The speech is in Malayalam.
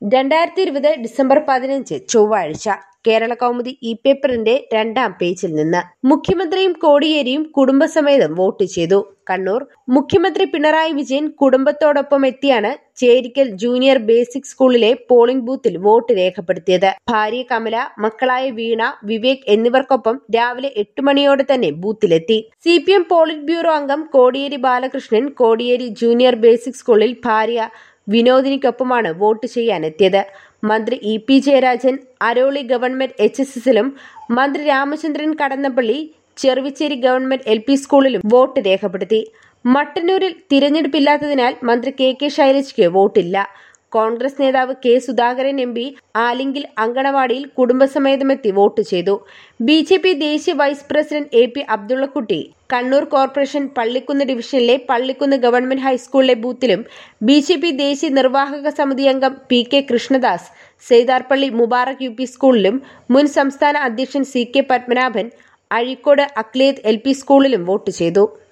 രണ്ടായിരത്തി ഇരുപത് ഡിസംബർ പതിനഞ്ച് ചൊവ്വാഴ്ച കേരള കൗമുദി ഇ പേപ്പറിന്റെ രണ്ടാം പേജിൽ നിന്ന് മുഖ്യമന്ത്രിയും കോടിയേരിയും കുടുംബസമേതം വോട്ട് ചെയ്തു കണ്ണൂർ മുഖ്യമന്ത്രി പിണറായി വിജയൻ കുടുംബത്തോടൊപ്പം എത്തിയാണ് ചേരിക്കൽ ജൂനിയർ ബേസിക് സ്കൂളിലെ പോളിംഗ് ബൂത്തിൽ വോട്ട് രേഖപ്പെടുത്തിയത് ഭാര്യ കമല മക്കളായ വീണ വിവേക് എന്നിവർക്കൊപ്പം രാവിലെ എട്ട് മണിയോടെ തന്നെ ബൂത്തിലെത്തി C P M polit bureau അംഗം കോടിയേരി ബാലകൃഷ്ണൻ കോടിയേരി ജൂനിയർ ബേസിക് സ്കൂളിൽ ഭാര്യ വിനോദിനിക്കൊപ്പമാണ് വോട്ട് ചെയ്യാനെത്തിയത് മന്ത്രി E P Jayarajan Aroli government H S എസിലും മന്ത്രി Ramachandran Kadannappally Cheruvichery government L P സ്കൂളിലും വോട്ട് രേഖപ്പെടുത്തി മട്ടന്നൂരിൽ തിരഞ്ഞെടുപ്പില്ലാത്തതിനാൽ മന്ത്രി കെ കെ ശൈലജയ്ക്ക് വോട്ടില്ല കോൺഗ്രസ് നേതാവ് കെ സുധാകരൻ എം പി ആലിങ്കിൽ അങ്കണവാടിയിൽ കുടുംബസമേതമെത്തി വോട്ട് ചെയ്തു ബി ജെ പി ദേശീയ vice president A P Abdullakutty Kannur corporation Pallikkunnu ഡിവിഷനിലെ പള്ളിക്കുന്ന് ഗവൺമെന്റ് ഹൈസ്കൂളിലെ ബൂത്തിലും ബി ജെ പി ദേശീയ നിർവാഹക സമിതി അംഗം P K Krishnadas Saidarpally Mubarak U P സ്കൂളിലും മുൻ സംസ്ഥാന അധ്യക്ഷൻ C K Padmanabhan Azhikode Akleth L P സ്കൂളിലും വോട്ട് ചെയ്തു